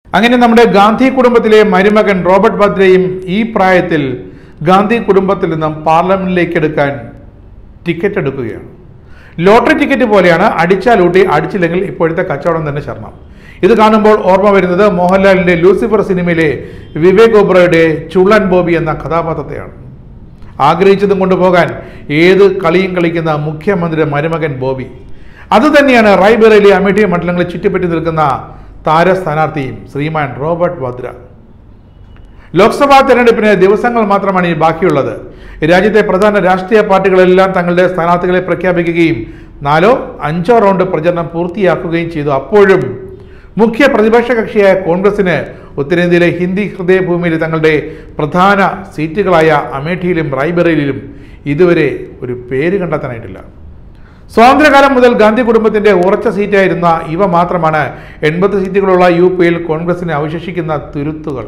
അങ്ങനെ നമ്മുടെ ഗാന്ധി കുടുംബത്തിലെ മരുമകൻ റോബർട്ട് ഭദ്രയും ഈ പ്രായത്തിൽ ഗാന്ധി കുടുംബത്തിൽ നിന്നും പാർലമെന്റിലേക്ക് എടുക്കാൻ ടിക്കറ്റ് എടുക്കുകയാണ് ലോട്ടറി ടിക്കറ്റ് പോലെയാണ് അടിച്ചാൽ ഊട്ടി അടിച്ചില്ലെങ്കിൽ ഇപ്പോഴത്തെ കച്ചവടം തന്നെ ശരണം ഇത് കാണുമ്പോൾ ഓർമ്മ വരുന്നത് മോഹൻലാലിന്റെ ലൂസിഫർ സിനിമയിലെ വിവേക് ഒബ്രയുടെ ചുള്ളൻ ബോബി എന്ന കഥാപാത്രത്തെയാണ് ആഗ്രഹിച്ചതും കൊണ്ടുപോകാൻ ഏത് കളിയും കളിക്കുന്ന മുഖ്യമന്ത്രിയുടെ മരുമകൻ ബോബി അതുതന്നെയാണ് റായ്ബറേലി അമേഠി മണ്ഡലങ്ങളെ ചുറ്റിപ്പറ്റി നിൽക്കുന്ന താര സ്ഥാനാർത്ഥിയും ശ്രീമാൻ റോബർട്ട് വദ്ര ലോക്സഭാ തെരഞ്ഞെടുപ്പിന് ദിവസങ്ങൾ മാത്രമാണ് ഇനി ബാക്കിയുള്ളത് രാജ്യത്തെ പ്രധാന രാഷ്ട്രീയ പാർട്ടികളെല്ലാം തങ്ങളുടെ സ്ഥാനാർത്ഥികളെ പ്രഖ്യാപിക്കുകയും നാലോ അഞ്ചോ റൗണ്ട് പ്രചരണം പൂർത്തിയാക്കുകയും ചെയ്തു അപ്പോഴും മുഖ്യ പ്രതിപക്ഷ കക്ഷിയായ കോൺഗ്രസിന് ഉത്തരേന്ത്യയിലെ ഹിന്ദി ഹൃദയഭൂമിയിൽ തങ്ങളുടെ പ്രധാന സീറ്റുകളായ അമേഠിയിലും റായ്ബറേലിയിലും ഇതുവരെ ഒരു പേര് കണ്ടെത്താനായിട്ടില്ല സ്വാതന്ത്ര്യകാലം മുതൽ ഗാന്ധി കുടുംബത്തിന്റെ ഉറച്ച സീറ്റായിരുന്ന ഇവ മാത്രമാണ് എൺപത് സീറ്റുകളുള്ള യു പിയിൽ കോൺഗ്രസിന് അവശേഷിക്കുന്ന തുരുത്തുകൾ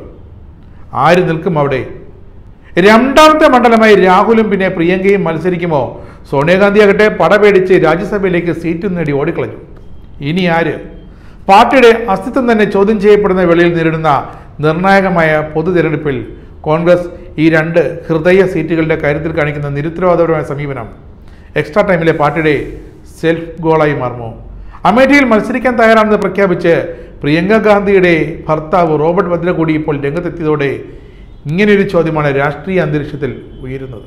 ആര് നിൽക്കും അവിടെ രണ്ടാമത്തെ മണ്ഡലമായി രാഹുലും പിന്നെ പ്രിയങ്കയും മത്സരിക്കുമോ സോണിയാഗാന്ധി ആകട്ടെ പടപേടിച്ച് രാജ്യസഭയിലേക്ക് സീറ്റ് നേടി ഓടിക്കളഞ്ഞു ഇനി ആര് പാർട്ടിയുടെ അസ്തിത്വം തന്നെ ചോദ്യം ചെയ്യപ്പെടുന്ന വേളയിൽ നേരിടുന്ന നിർണായകമായ പൊതു തിരഞ്ഞെടുപ്പിൽ കോൺഗ്രസ് ഈ രണ്ട് ഹൃദയ സീറ്റുകളുടെ കാര്യത്തിൽ കാണിക്കുന്ന നിരുത്തരവാദപരമായ സമീപനം എക്സ്ട്രാ ടൈമിലെ പാർട്ടിയുടെ സെൽഫ് ഗോളായി മാറുമോ അമേഠിയിൽ മത്സരിക്കാൻ തയ്യാറാണെന്ന് പ്രഖ്യാപിച്ച് പ്രിയങ്ക ഗാന്ധിയുടെ ഭർത്താവ് റോബർട്ട് വദ്ര കൂടി ഇപ്പോൾ രംഗത്തെത്തിയതോടെ ഇങ്ങനെയൊരു ചോദ്യമാണ് രാഷ്ട്രീയ അന്തരീക്ഷത്തിൽ ഉയരുന്നത്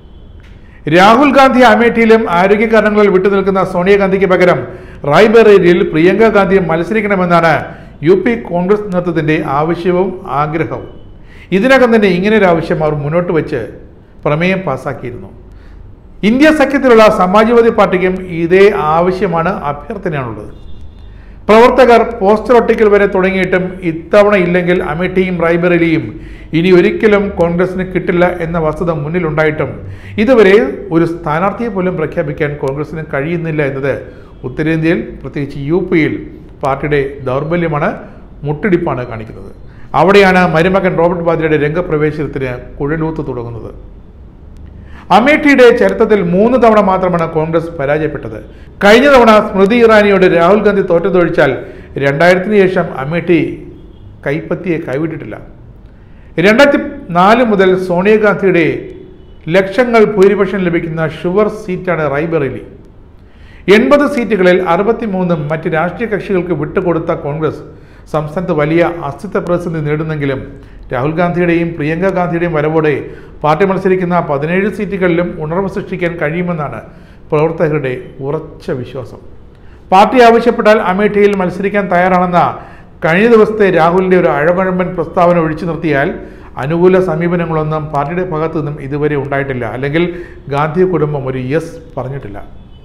രാഹുൽ ഗാന്ധി അമേഠിയിലും ആരോഗ്യ കാരണങ്ങളിൽ വിട്ടുനിൽക്കുന്ന സോണിയാഗാന്ധിക്ക് പകരം റായ്ബറേലിയിൽ പ്രിയങ്ക ഗാന്ധി മത്സരിക്കണമെന്നാണ് യു പി കോൺഗ്രസ് നേതൃത്വത്തിന്റെ ആവശ്യവും ആഗ്രഹവും ഇതിനകം തന്നെ ഇങ്ങനെയൊരു ആവശ്യം അവർ മുന്നോട്ട് വെച്ച് പ്രമേയം പാസാക്കിയിരുന്നു ഇന്ത്യ സഖ്യത്തിലുള്ള സമാജ്വാദി പാർട്ടിക്കും ഇതേ ആവശ്യമാണ് അഭ്യർത്ഥനയാണുള്ളത് പ്രവർത്തകർ പോസ്റ്റർ ഒട്ടിക്കൽ വരെ തുടങ്ങിയിട്ടും ഇത്തവണ ഇല്ലെങ്കിൽ അമേഠിയും റായ്ബറേലിയും ഇനി ഒരിക്കലും കോൺഗ്രസിന് കിട്ടില്ല എന്ന വസ്തുത മുന്നിലുണ്ടായിട്ടും ഇതുവരെ ഒരു സ്ഥാനാർത്ഥിയെ പോലും പ്രഖ്യാപിക്കാൻ കോൺഗ്രസിന് കഴിയുന്നില്ല എന്നത് ഉത്തരേന്ത്യയിൽ പ്രത്യേകിച്ച് യു പിയിൽ പാർട്ടിയുടെ ദൗർബല്യമാണ് മുട്ടിടിപ്പാണ് കാണിക്കുന്നത് അവിടെയാണ് മരുമകൻ റോബർട്ട് വാദ്രയുടെ രംഗപ്രവേശനത്തിന് കുഴലൂത്ത് തുടങ്ങുന്നത് അമേഠിയുടെ ചരിത്രത്തിൽ മൂന്ന് തവണ മാത്രമാണ് കോൺഗ്രസ് പരാജയപ്പെട്ടത് കഴിഞ്ഞ തവണ സ്മൃതി ഇറാനിയോട് രാഹുൽ ഗാന്ധി തോറ്റതൊഴിച്ചാൽ രണ്ടായിരത്തിന് ശേഷം അമേഠി കൈപ്പത്തിയെ കൈവിട്ടിട്ടില്ല രണ്ടായിരത്തി നാല് മുതൽ സോണിയാഗാന്ധിയുടെ ലക്ഷങ്ങൾ ഭൂരിപക്ഷം ലഭിക്കുന്ന ഷുവർ സീറ്റാണ് റായ്ബറേലി എൺപത് സീറ്റുകളിൽ അറുപത്തിമൂന്നും മറ്റ് രാഷ്ട്രീയ കക്ഷികൾക്ക് വിട്ടുകൊടുത്ത കോൺഗ്രസ് സംസ്ഥാനത്ത് വലിയ അസ്തിത്വ പ്രതിസന്ധി നേടുന്നെങ്കിലും രാഹുൽ ഗാന്ധിയുടെയും പ്രിയങ്ക ഗാന്ധിയുടെയും വരവോടെ പാർട്ടി മത്സരിക്കുന്ന പതിനേഴ് സീറ്റുകളിലും ഉണർവ് സൃഷ്ടിക്കാൻ കഴിയുമെന്നാണ് പ്രവർത്തകരുടെ ഉറച്ച വിശ്വാസം പാർട്ടി ആവശ്യപ്പെട്ടാൽ അമേഠിയിൽ മത്സരിക്കാൻ തയ്യാറാണെന്ന കഴിഞ്ഞ ദിവസത്തെ രാഹുലിന്റെ ഒരു അഴകഴമ്പൻ പ്രസ്താവന ഒഴിച്ചു നിർത്തിയാൽ അനുകൂല സമീപനങ്ങളൊന്നും പാർട്ടിയുടെ ഭാഗത്തു നിന്നും ഇതുവരെ ഉണ്ടായിട്ടില്ല അല്ലെങ്കിൽ ഗാന്ധി കുടുംബം ഒരു യെസ് പറഞ്ഞിട്ടില്ല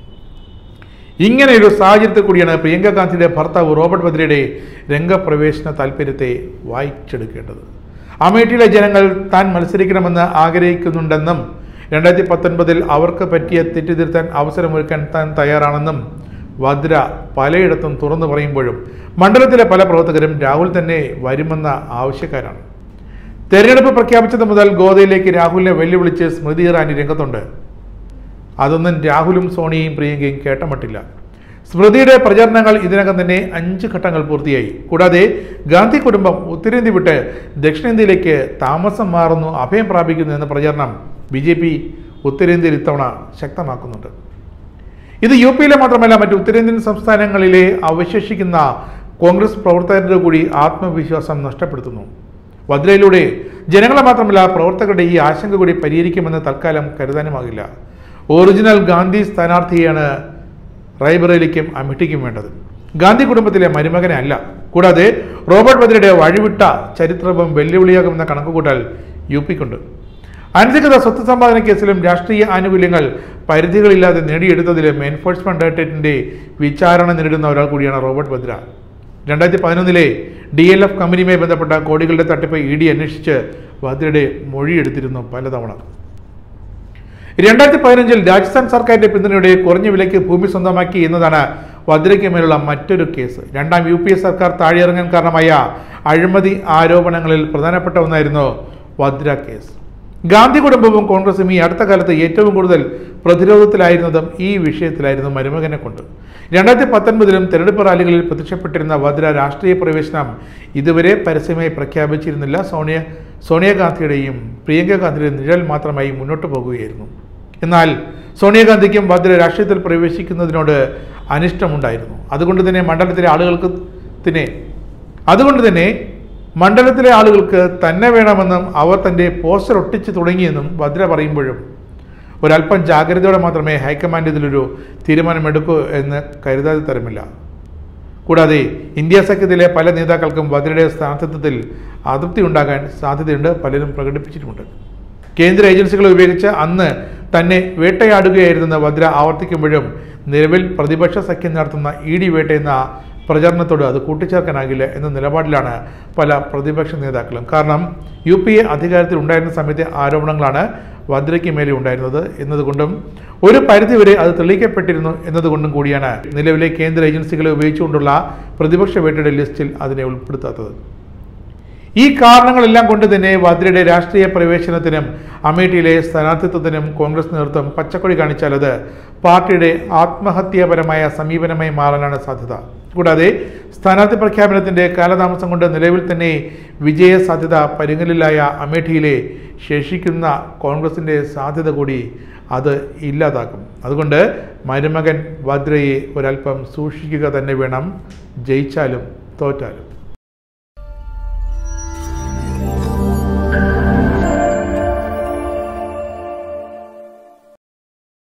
ഇങ്ങനെയൊരു സാഹചര്യത്തിൽ കൂടിയാണ് പ്രിയങ്ക ഗാന്ധിയുടെ ഭർത്താവ് റോബർട്ട് വദ്രയുടെ രംഗപ്രവേശന താല്പര്യത്തെ വായിച്ചെടുക്കേണ്ടത് അമേഠിയിലെ ജനങ്ങൾ താൻ മത്സരിക്കണമെന്ന് ആഗ്രഹിക്കുന്നുണ്ടെന്നും രണ്ടായിരത്തി പത്തൊൻപതിൽ അവർക്ക് പറ്റിയ തെറ്റിതിരുത്താൻ അവസരമൊരുക്കാൻ താൻ തയ്യാറാണെന്നും വദ്ര പലയിടത്തും തുറന്നു പറയുമ്പോഴും മണ്ഡലത്തിലെ പല പ്രവർത്തകരും രാഹുൽ തന്നെ വരുമെന്ന ആവശ്യക്കാരാണ് തെരഞ്ഞെടുപ്പ് പ്രഖ്യാപിച്ചത് മുതൽ ഗോദയിലേക്ക് രാഹുലിനെ വെല്ലുവിളിച്ച് സ്മൃതി ഇറാനി രംഗത്തുണ്ട് അതൊന്നും രാഹുലും സോണിയയും പ്രിയങ്കയും കേട്ടമട്ടില്ല സ്മൃതിയുടെ പ്രചരണങ്ങൾ ഇതിനകം തന്നെ അഞ്ച് ഘട്ടങ്ങൾ പൂർത്തിയായി കൂടാതെ ഗാന്ധി കുടുംബം ഉത്തരേന്ത്യ വിട്ട് ദക്ഷിണേന്ത്യയിലേക്ക് താമസം മാറുന്നു അഭയം പ്രാപിക്കുന്നു എന്ന പ്രചരണം ബി ജെ പി ഉത്തരേന്ത്യയിൽ ഇത്തവണ ശക്തമാക്കുന്നുണ്ട് ഇത് യു പിയിലെ മാത്രമല്ല മറ്റ് ഉത്തരേന്ത്യൻ സംസ്ഥാനങ്ങളിലെ അവശേഷിക്കുന്ന കോൺഗ്രസ് പ്രവർത്തകരുടെ കൂടി ആത്മവിശ്വാസം നഷ്ടപ്പെടുത്തുന്നു വദ്രയിലൂടെ ജനങ്ങളെ മാത്രമല്ല പ്രവർത്തകരുടെ ഈ ആശങ്ക കൂടി പരിഹരിക്കുമെന്ന് തൽക്കാലം കരുതാനുമാകില്ല ഒറിജിനൽ ഗാന്ധി സ്ഥാനാർത്ഥിയാണ് റായ്ബറേലിക്കും അമിഠിക്കും വേണ്ടത് ഗാന്ധി കുടുംബത്തിലെ മരുമകനെ അല്ല കൂടാതെ റോബർട്ട് വദ്രയുടെ വഴിവിട്ട ചരിത്രവും വെല്ലുവിളിയാകുമെന്ന കണക്കുകൂട്ടൽ യു പിക്കുണ്ട് അനധികൃത സ്വത്ത് സമ്പാദന കേസിലും രാഷ്ട്രീയ ആനുകൂല്യങ്ങൾ പരിധികളില്ലാതെ നേടിയെടുത്തതിലും എൻഫോഴ്സ്മെന്റ് ഡയറക്ടറേറ്റിന്റെ വിചാരണ നേരിടുന്ന ഒരാൾ കൂടിയാണ് റോബർട്ട് വദ്ര രണ്ടായിരത്തി പതിനൊന്നിലെ ഡി എൽ എഫ് കമ്പനിയുമായി ബന്ധപ്പെട്ട കോടികളുടെ തട്ടിപ്പ് ഇ ഡി അന്വേഷിച്ച് വദ്രയുടെ മൊഴിയെടുത്തിരുന്നു പലതവണ രണ്ടായിരത്തി പതിനഞ്ചിൽ രാജസ്ഥാൻ സർക്കാരിന്റെ പിന്തുണയോടെ കുറഞ്ഞ വിലയ്ക്ക് ഭൂമി സ്വന്തമാക്കി എന്നതാണ് വദ്രയ്ക്ക് മേലുള്ള മറ്റൊരു കേസ് രണ്ടാം യു പി എ സർക്കാർ താഴെയിറങ്ങാൻ കാരണമായ അഴിമതി ആരോപണങ്ങളിൽ പ്രധാനപ്പെട്ട ഒന്നായിരുന്നു വദ്ര കേസ് ഗാന്ധി കുടുംബവും കോൺഗ്രസും ഈ അടുത്ത കാലത്ത് ഏറ്റവും കൂടുതൽ പ്രതിരോധത്തിലായിരുന്നതും ഈ വിഷയത്തിലായിരുന്നു മരുമകനെ കൊണ്ട് രണ്ടായിരത്തി പത്തൊൻപതിലും തെരഞ്ഞെടുപ്പ് റാലികളിൽ പ്രത്യക്ഷപ്പെട്ടിരുന്ന വദ്ര രാഷ്ട്രീയ പ്രവേശനം ഇതുവരെ പരസ്യമായി പ്രഖ്യാപിച്ചിരുന്നില്ല സോണിയ സോണിയാഗാന്ധിയുടെയും പ്രിയങ്ക ഗാന്ധിയുടെയും നിഴൽ മാത്രമായി മുന്നോട്ട് പോകുകയായിരുന്നു എന്നാൽ സോണിയാഗാന്ധിക്കും വദ്ര രാഷ്ട്രീയത്തിൽ പ്രവേശിക്കുന്നതിനോട് അനിഷ്ടമുണ്ടായിരുന്നു അതുകൊണ്ട് തന്നെ മണ്ഡലത്തിലെ ആളുകൾക്ക് തന്നെ അതുകൊണ്ട് തന്നെ മണ്ഡലത്തിലെ ആളുകൾക്ക് തന്നെ വേണമെന്നും അവർ തൻ്റെ പോസ്റ്റർ ഒട്ടിച്ച് തുടങ്ങിയെന്നും ഭദ്ര പറയുമ്പോഴും ഒരല്പം ജാഗ്രതയോടെ മാത്രമേ ഹൈക്കമാൻഡ് ഇതിലൊരു തീരുമാനമെടുക്കൂ എന്ന് കരുതാതെ തരമില്ല കൂടാതെ ഇന്ത്യ സഖ്യത്തിലെ പല നേതാക്കൾക്കും ഭദ്രയുടെ സ്ഥാനാർത്ഥിത്വത്തിൽ അതൃപ്തി ഉണ്ടാകാൻ സാധ്യതയുണ്ട് പലരും പ്രകടിപ്പിച്ചിട്ടുമുണ്ട് കേന്ദ്ര ഏജൻസികളെ ഉപയോഗിച്ച് അന്ന് തന്നെ വേട്ടയാടുകയായിരുന്നെന്ന് ഭദ്ര ആവർത്തിക്കുമ്പോഴും നിലവിൽ പ്രതിപക്ഷ സഖ്യം നടത്തുന്ന ഇ ഡി വേട്ടയെന്ന പ്രചരണത്തോട് അത് കൂട്ടിച്ചേർക്കാനാകില്ല എന്ന നിലപാടിലാണ് പല പ്രതിപക്ഷ നേതാക്കളും കാരണം യു പി എ അധികാരത്തിൽ ഉണ്ടായിരുന്ന സമയത്തെ ആരോപണങ്ങളാണ് വദ്രയ്ക്ക് മേലെ ഉണ്ടായിരുന്നത് എന്നതുകൊണ്ടും ഒരു പരിധിവരെ അത് തെളിയിക്കപ്പെട്ടിരുന്നു എന്നതുകൊണ്ടും കൂടിയാണ് നിലവിലെ കേന്ദ്ര ഏജൻസികളെ ഉപയോഗിച്ചുകൊണ്ടുള്ള പ്രതിപക്ഷ വേട്ടയുടെ ലിസ്റ്റിൽ അതിനെ ഉൾപ്പെടുത്താത്തത് ഈ കാരണങ്ങളെല്ലാം കൊണ്ട് തന്നെ വദ്രയുടെ രാഷ്ട്രീയ പ്രവേശനത്തിനും അമേഠിയിലെ സ്ഥാനാർത്ഥിത്വത്തിനും കോൺഗ്രസ് നേതൃത്വം പച്ചക്കൊടി കാണിച്ചാൽ അത് പാർട്ടിയുടെ ആത്മഹത്യാപരമായ സമീപനമായി മാറാനാണ് സാധ്യത കൂടാതെ സ്ഥാനാർത്ഥി പ്രഖ്യാപനത്തിന്റെ കാലതാമസം കൊണ്ട് നിലവിൽ തന്നെ വിജയ സാധ്യത പരിങ്ങലിലായ അമേഠിയിലെ ശേഷിക്കുന്ന കോൺഗ്രസിന്റെ സാധ്യത കൂടി അത് ഇല്ലാതാക്കും അതുകൊണ്ട് മരുമകൻ വദ്രയെ ഒരല്പം സൂക്ഷിക്കുക തന്നെ വേണം ജയിച്ചാലും തോറ്റാലും